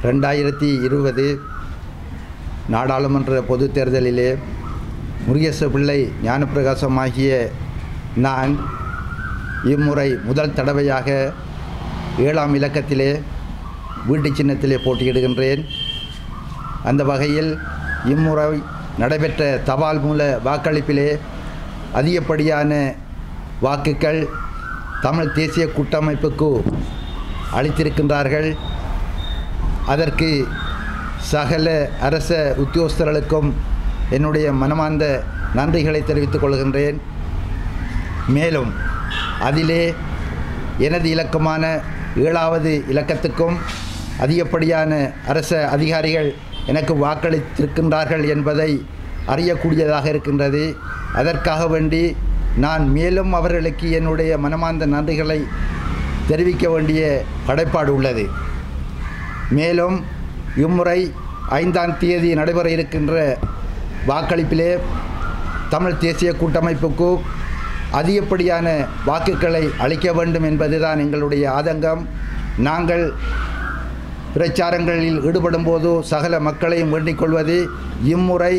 ரெண்டாயிரத்தி இருபது நாடாளுமன்ற பொதுத் தேர்தலிலே முருகேச பிள்ளை ஞானப்பிரகாசமாகிய நான் இம்முறை முதல் தடவையாக ஏழாம் இலக்கத்திலே வீட்டு சின்னத்திலே போட்டியிடுகின்றேன் அந்த வகையில் இம்முறை நடைபெற்ற தபால் மூல வாக்களிப்பிலே அதிகப்படியான வாக்குகள் தமிழ் தேசிய கூட்டமைப்புக்கு அளித்திருக்கின்றார்கள் அதற்கு சகல அரச உத்தியோகஸ்தர்களுக்கும் என்னுடைய மனமார்ந்த நன்றிகளை தெரிவித்துக் கொள்கின்றேன் மேலும் அதிலே எனது இலக்கமான ஏழாவது இலக்கத்துக்கும் அதிகப்படியான அரச அதிகாரிகள் எனக்கு வாக்களித்திருக்கின்றார்கள் என்பதை அறியக்கூடியதாக இருக்கின்றது அதற்காக வேண்டி நான் மேலும் அவர்களுக்கு என்னுடைய மனமார்ந்த நன்றிகளை தெரிவிக்க வேண்டிய கடப்பாடு உள்ளது மேலும் இம்முறை ஐந்தாம் தேதி நடைபெற இருக்கின்ற வாக்களிப்பிலே தமிழ் தேசிய கூட்டமைப்புக்கு அதிகப்படியான வாக்குகளை அளிக்க வேண்டும் என்பதுதான் எங்களுடைய ஆதங்கம் நாங்கள் பிரச்சாரங்களில் ஈடுபடும் போது சகல மக்களையும் வேண்டிக் கொள்வது இம்முறை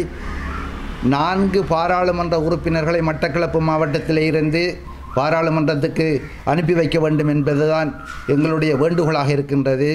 நான்கு பாராளுமன்ற உறுப்பினர்களை மட்டக்களப்பு மாவட்டத்திலே இருந்து பாராளுமன்றத்துக்கு அனுப்பி வைக்க வேண்டும் என்பதுதான் எங்களுடைய வேண்டுகோளாக இருக்கின்றது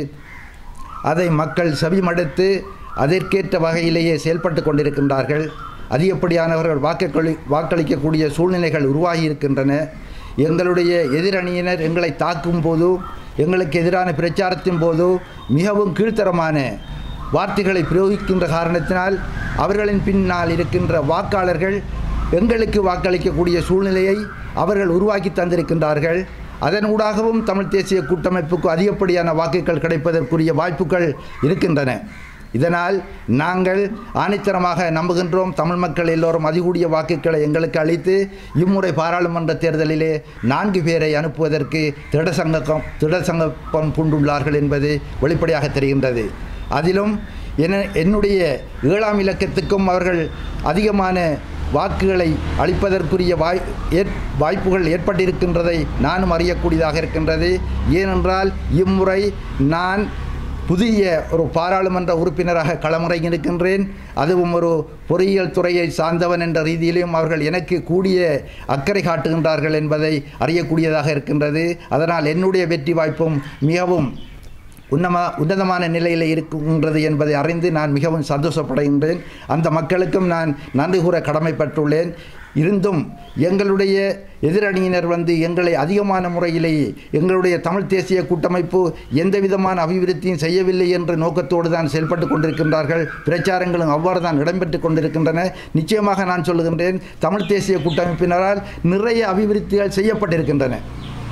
அதை மக்கள் செவிமடுத்து அதற்கேற்ற வகையிலேயே செயல்பட்டு கொண்டிருக்கின்றார்கள் அதிகப்படியானவர்கள் வாக்களி வாக்களிக்கக்கூடிய சூழ்நிலைகள் உருவாகி இருக்கின்றன எங்களுடைய எதிரணியினர் எங்களை தாக்கும் போது எங்களுக்கு எதிரான பிரச்சாரத்தின் போது மிகவும் கீழ்த்தரமான வார்த்தைகளை பிரயோகிக்கின்ற காரணத்தினால் அவர்களின் பின்னால் இருக்கின்ற வாக்காளர்கள் எங்களுக்கு வாக்களிக்கக்கூடிய சூழ்நிலையை அவர்கள் உருவாக்கி தந்திருக்கின்றார்கள் அதனூடாகவும் தமிழ் தேசிய கூட்டமைப்புக்கு அதிகப்படியான வாக்குகள் கிடைப்பதற்குரிய வாய்ப்புகள் இருக்கின்றன இதனால் நாங்கள் ஆணித்தரமாக நம்புகின்றோம் தமிழ் மக்கள் எல்லோரும் அதிகூடிய வாக்குகளை எங்களுக்கு அளித்து இம்முறை பாராளுமன்ற தேர்தலிலே நான்கு பேரை அனுப்புவதற்கு திடசங்கம் திடசங்கப்பம் பூண்டுள்ளார்கள் என்பது வெளிப்படையாக தெரிகின்றது அதிலும் என என்னுடைய ஏழாம் இலக்கத்துக்கும் அவர்கள் அதிகமான வாக்குகளை அளிப்பதற்குரிய வாய் ஏற் வாய்ப்புகள் ஏற்பட்டிருக்கின்றதை நானும் அறியக்கூடியதாக இருக்கின்றது ஏனென்றால் இம்முறை நான் புதிய ஒரு பாராளுமன்ற உறுப்பினராக களமிறங்கியிருக்கின்றேன் அதுவும் ஒரு பொறியியல் துறையை சார்ந்தவன் என்ற ரீதியிலும் அவர்கள் எனக்கு கூடிய அக்கறை காட்டுகின்றார்கள் என்பதை அறியக்கூடியதாக இருக்கின்றது அதனால் என்னுடைய வெற்றி வாய்ப்பும் மிகவும் உன்னமா உன்னதமான நிலையில் இருக்கின்றது என்பதை அறிந்து நான் மிகவும் சந்தோஷப்படுகின்றேன் அந்த மக்களுக்கும் நான் நன்றி கூற கடமைப்பட்டுள்ளேன் இருந்தும் எங்களுடைய எதிரணியினர் வந்து எங்களை அதிகமான முறையிலேயே எங்களுடைய தமிழ் தேசிய கூட்டமைப்பு எந்த விதமான அபிவிருத்தியும் செய்யவில்லை என்ற நோக்கத்தோடு தான் செயல்பட்டு கொண்டிருக்கின்றார்கள் பிரச்சாரங்களும் அவ்வாறு தான் இடம்பெற்று கொண்டிருக்கின்றன நிச்சயமாக நான் சொல்லுகின்றேன் தமிழ் தேசிய கூட்டமைப்பினரால் நிறைய அபிவிருத்திகள் செய்யப்பட்டிருக்கின்றன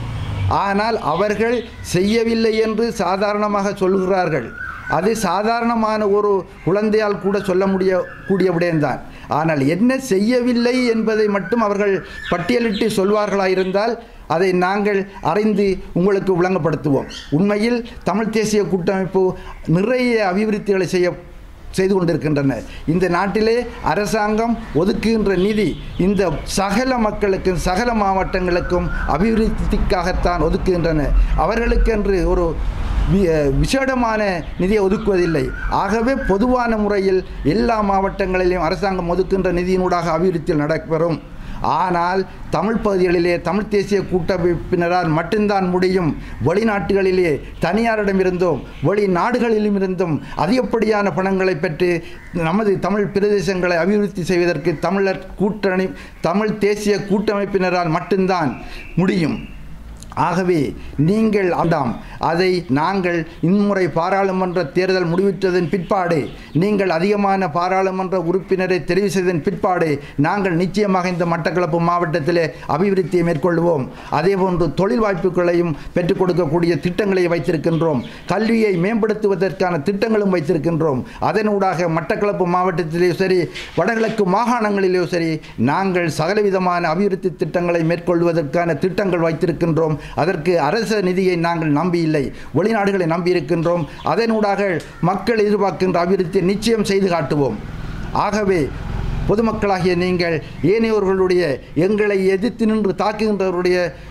ஆனால் அவர்கள் செய்யவில்லை என்று சாதாரணமாக சொல்கிறார்கள் அது சாதாரணமான ஒரு குழந்தையால் கூட சொல்ல முடிய கூடிய விடயம்தான் ஆனால் என்ன செய்யவில்லை என்பதை மட்டும் அவர்கள் பட்டியலிட்டு சொல்வார்களாயிருந்தால் அதை நாங்கள் அறிந்து உங்களுக்கு விளங்கப்படுத்துவோம் உண்மையில் தமிழ் தேசிய கூட்டமைப்பு நிறைய அபிவிருத்திகளை செய்ய செய்து கொண்டிருக்கின்றன இந்த நாட்டிலே அரசாங்கம் ஒதுக்குகின்ற நிதி இந்த சகல மக்களுக்கும் சகல மாவட்டங்களுக்கும் அபிவிருத்திக்காகத்தான் ஒதுக்குகின்றன அவர்களுக்கென்று ஒரு வி- விசேடமான நிதியை ஒதுக்குவதில்லை ஆகவே பொதுவான முறையில் எல்லா மாவட்டங்களிலும் அரசாங்கம் ஒதுக்கின்ற நிதியினூடாக அபிவிருத்தி நடைபெறும் ஆனால் தமிழ் பகுதிகளிலே தமிழ் தேசிய கூட்டமைப்பினரால் மட்டும்தான் முடியும் வெளிநாட்டுகளிலே தனியாரிடமிருந்தும் வெளிநாடுகளிலும் இருந்தும் அதிகப்படியான பணங்களை பெற்று நமது தமிழ் பிரதேசங்களை அபிவிருத்தி செய்வதற்கு தமிழர் கூட்டணி தமிழ் தேசிய கூட்டமைப்பினரால் மட்டும்தான் முடியும் ஆகவே நீங்கள் ஆண்டாம் அதை நாங்கள் இம்முறை பாராளுமன்ற தேர்தல் முடிவிட்டதன் பிற்பாடு நீங்கள் அதிகமான பாராளுமன்ற உறுப்பினரை தெரிவு செய்ததன் பிற்பாடு நாங்கள் நிச்சயமாக இந்த மட்டக்களப்பு மாவட்டத்திலே அபிவிருத்தியை மேற்கொள்வோம் அதேபோன்று தொழில் வாய்ப்புகளையும் பெற்றுக் கொடுக்கக்கூடிய திட்டங்களை வைத்திருக்கின்றோம் கல்வியை மேம்படுத்துவதற்கான திட்டங்களும் வைத்திருக்கின்றோம் அதனூடாக மட்டக்களப்பு மாவட்டத்திலே சரி வடகிழக்கு மாகாணங்களிலே சரி நாங்கள் சகலவிதமான அபிவிருத்தி திட்டங்களை மேற்கொள்வதற்கான திட்டங்கள் வைத்திருக்கின்றோம் அதற்கு அரச நிதியை நாங்கள் நம்பியில்லை வெளிநாடுகளை நம்பியிருக்கின்றோம் அதனூடாக மக்கள் எதிர்பார்க்கின்ற அபிவிருத்தியை நிச்சயம் செய்து காட்டுவோம் ஆகவே பொதுமக்களாகிய நீங்கள் ஏனையோர்களுடைய எங்களை எதிர்த்து நின்று தாக்குகின்றவருடைய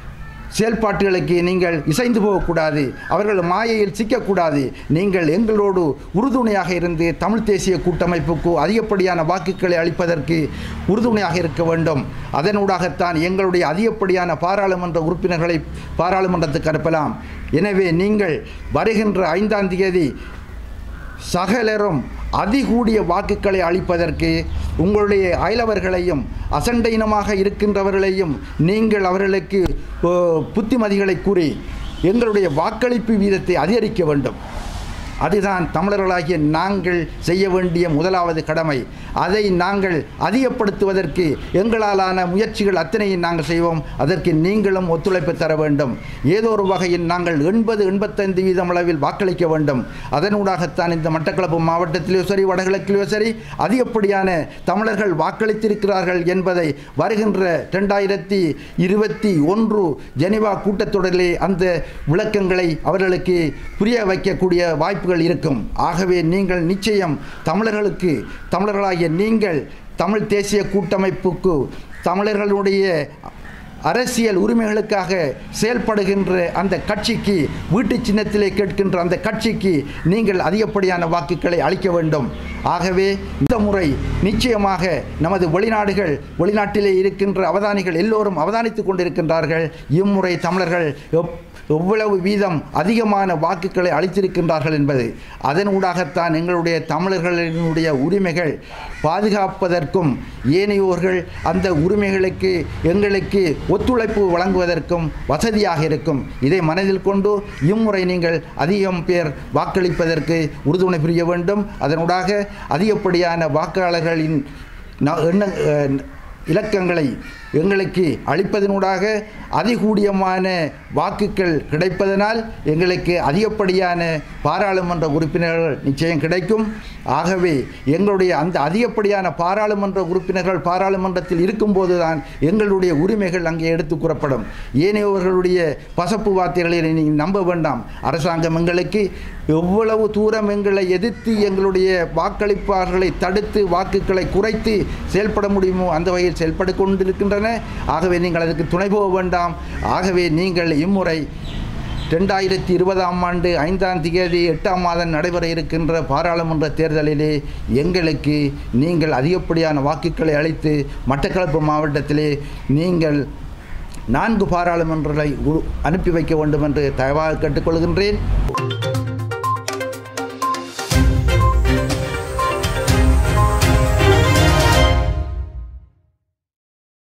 செயல்பாட்டுகளுக்கு நீங்கள் இசைந்து போகக்கூடாது அவர்கள் மாயையில் சிக்கக்கூடாது நீங்கள் எங்களோடு உறுதுணையாக இருந்து தமிழ் தேசிய கூட்டமைப்புக்கு அதிகப்படியான வாக்குகளை அளிப்பதற்கு உறுதுணையாக இருக்க வேண்டும் அதனூடாகத்தான் எங்களுடைய அதிகப்படியான பாராளுமன்ற உறுப்பினர்களை பாராளுமன்றத்துக்கு அனுப்பலாம் எனவே நீங்கள் வருகின்ற ஐந்தாம் தேதி சகலரும் அதிகூடிய வாக்குகளை அளிப்பதற்கு உங்களுடைய அயலவர்களையும் அசண்டை இனமாக இருக்கின்றவர்களையும் நீங்கள் அவர்களுக்கு ஓ, புத்திமதிகளை கூறி எங்களுடைய வாக்களிப்பு வீதத்தை அதிகரிக்க வேண்டும் அதுதான் தமிழர்களாகிய நாங்கள் செய்ய வேண்டிய முதலாவது கடமை அதை நாங்கள் அதிகப்படுத்துவதற்கு எங்களாலான முயற்சிகள் அத்தனையும் நாங்கள் செய்வோம் அதற்கு நீங்களும் ஒத்துழைப்பு தர வேண்டும் ஏதோ ஒரு வகையில் நாங்கள் எண்பது எண்பத்தைந்து வீதம் அளவில் வாக்களிக்க வேண்டும் அதனூடாகத்தான் இந்த மட்டக்களப்பு மாவட்டத்திலோ சரி வடகிழக்கிலோ சரி அதிகப்படியான தமிழர்கள் வாக்களித்திருக்கிறார்கள் என்பதை வருகின்ற ரெண்டாயிரத்தி இருபத்தி ஒன்று ஜெனிவா கூட்டத்தொடரிலே அந்த விளக்கங்களை அவர்களுக்கு புரிய வைக்கக்கூடிய வாய்ப்புகள் இருக்கும் ஆகவே நீங்கள் நிச்சயம் தமிழர்களுக்கு தமிழர்களாகிய நீங்கள் தமிழ் தேசிய கூட்டமைப்புக்கு தமிழர்களுடைய அரசியல் உரிமைகளுக்காக செயல்படுகின்ற அந்த கட்சிக்கு வீட்டு சின்னத்திலே கேட்கின்ற அந்த கட்சிக்கு நீங்கள் அதிகப்படியான வாக்குகளை அளிக்க வேண்டும் ஆகவே இந்த முறை நிச்சயமாக நமது வெளிநாடுகள் வெளிநாட்டிலே இருக்கின்ற அவதானிகள் எல்லோரும் அவதானித்துக் கொண்டிருக்கின்றார்கள் இம்முறை தமிழர்கள் எப்- எவ்வளவு வீதம் அதிகமான வாக்குகளை அளித்திருக்கின்றார்கள் என்பது அதனூடாகத்தான் எங்களுடைய தமிழர்களினுடைய உரிமைகள் பாதுகாப்பதற்கும் ஏனையோர்கள் அந்த உரிமைகளுக்கு எங்களுக்கு ஒத்துழைப்பு வழங்குவதற்கும் வசதியாக இருக்கும் இதை மனதில் கொண்டு இம்முறை நீங்கள் அதிகம் பேர் வாக்களிப்பதற்கு உறுதுணை புரிய வேண்டும் அதனூடாக அதிகப்படியான வாக்காளர்களின் ந- எண்ண அஹ், இலக்கங்களை எங்களுக்கு அளிப்பதனூடாக அதிகூடியமான வாக்குகள் கிடைப்பதனால் எங்களுக்கு அதிகப்படியான பாராளுமன்ற உறுப்பினர்கள் நிச்சயம் கிடைக்கும் ஆகவே எங்களுடைய அந்த அதிகப்படியான பாராளுமன்ற உறுப்பினர்கள் பாராளுமன்றத்தில் இருக்கும்போது தான் எங்களுடைய உரிமைகள் அங்கே எடுத்து கூறப்படும் ஏனையவர்களுடைய பசப்பு வார்த்தைகளை நீங்கள் நம்ப வேண்டாம் அரசாங்கம் எங்களுக்கு எவ்வளவு தூரம் எங்களை எதிர்த்து எங்களுடைய வாக்களிப்பாளர்களை தடுத்து வாக்குகளை குறைத்து செயல்பட முடியுமோ அந்த வகையில் செயல்பட்டு கொண்டிருக்கின்றன ஆகவே நீங்கள் அதற்கு துணை போக வேண்டாம் ஆகவே நீங்கள் இம்முறை ரெண்டாயிரத்தி இருபதாம் ஆண்டு ஐந்தாம் தேதி எட்டாம் மாதம் நடைபெற இருக்கின்ற பாராளுமன்ற தேர்தலிலே எங்களுக்கு நீங்கள் அதிகப்படியான வாக்குகளை அளித்து மட்டக்களப்பு மாவட்டத்திலே நீங்கள் நான்கு பாராளுமன்றங்களை உ- அனுப்பி வைக்க வேண்டும் என்று தயவாக கேட்டுக்கொள்கின்றேன்